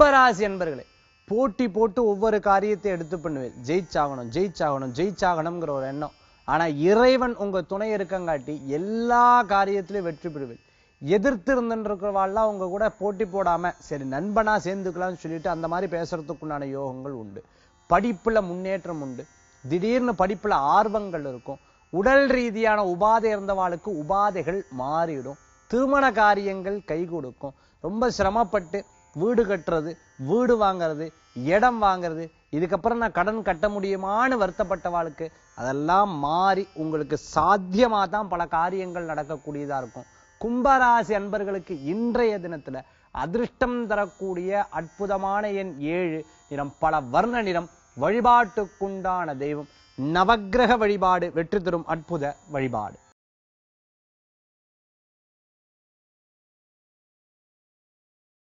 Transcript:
கும்பராசி அன்பர்களே போட்டி போட்டு ஒவ்வொரு காரியத்தை எடுத்து பண்ணுவேன் ஜெயிச்சாகணும் ஜெயிச்சாகணும் ஜெயிச்சாகணுங்கிற ஒரு எண்ணம் ஆனா இறைவன் உங்க துணை இருக்கங்காட்டி எல்லா காரியத்திலையும் வெற்றி பெறுவேன் எதிர்த்து இருந்துருக்கிறவாள்லாம் உங்க கூட போட்டி போடாம சரி நண்பனா சேர்ந்துக்கலாம்னு சொல்லிட்டு அந்த மாதிரி பேசுறதுக்குண்டான யோகங்கள் உண்டு படிப்புல முன்னேற்றம் உண்டு திடீர்னு படிப்புல ஆர்வங்கள் இருக்கும் உடல் ரீதியான உபாதை இருந்தவாளுக்கு உபாதைகள் மாறிடும் திருமண காரியங்கள் கை கொடுக்கும் ரொம்ப சிரமப்பட்டு வீடு கட்டுறது வீடு வாங்குறது இடம் வாங்குறது இதுக்கப்புறம் நான் கடன் கட்ட முடியுமான்னு வருத்தப்பட்டவாளுக்கு அதெல்லாம் மாறி உங்களுக்கு சாத்தியமா தான் பல காரியங்கள் நடக்கக்கூடியதா இருக்கும் கும்பராசி அன்பர்களுக்கு இன்றைய தினத்துல அதிர்ஷ்டம் தரக்கூடிய அற்புதமான எண் ஏழு நிறம் பல வர்ண நிறம் வழிபாட்டுக்குண்டான தெய்வம் நவக்கிரக வழிபாடு வெற்றி தரும் அற்புத வழிபாடு